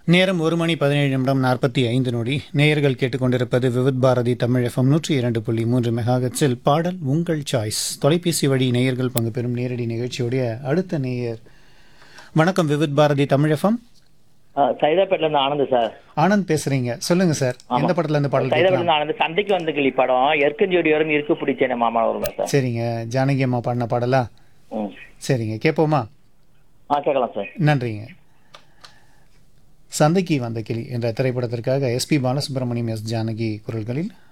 நேரம் ஒரு மணி பதினேழு நிமிடம் நாற்பத்தி ஐந்து நொடி நேயர்கள் கேட்டுக்கொண்டிருப்பது விவித் பாரதி தமிழ் எஃப்எம் நூற்றி இரண்டு புள்ளி மூன்று மெகாகட்ஸில் பாடல் உங்கள் சாய்ஸ் தொலைபேசி வழி நேயர்கள் பங்கு பெறும் நேரடி நிகழ்ச்சியுடைய அடுத்த நேயர் வணக்கம் விவித் பாரதி தமிழ் எஃப்எம் சைதாப்பேட்ல இருந்து ஆனந்த் சார் ஆனந்த் பேசுறீங்க சொல்லுங்க சார் எந்த படத்துல இருந்து பாடல் சைதாப்பேட்ல கேட்கலாம் இருந்து ஆனந்த் சந்தைக்கு வந்து கிளி படம் எற்கஞ்சோடி வரும் இருக்கு பிடிச்சேன் மாமா வருமா சார் சரிங்க ஜானகி அம்மா பாடின பாடலா ம் சரிங்க கேட்போமா ஆ கேட்கலாம் சார் நன்றிங்க சந்தைக்கு வந்த கிளி என்ற திரைப்படத்திற்காக எஸ்பி பாலசுப்ரமணியம் எஸ் ஜானகி குரல்களில்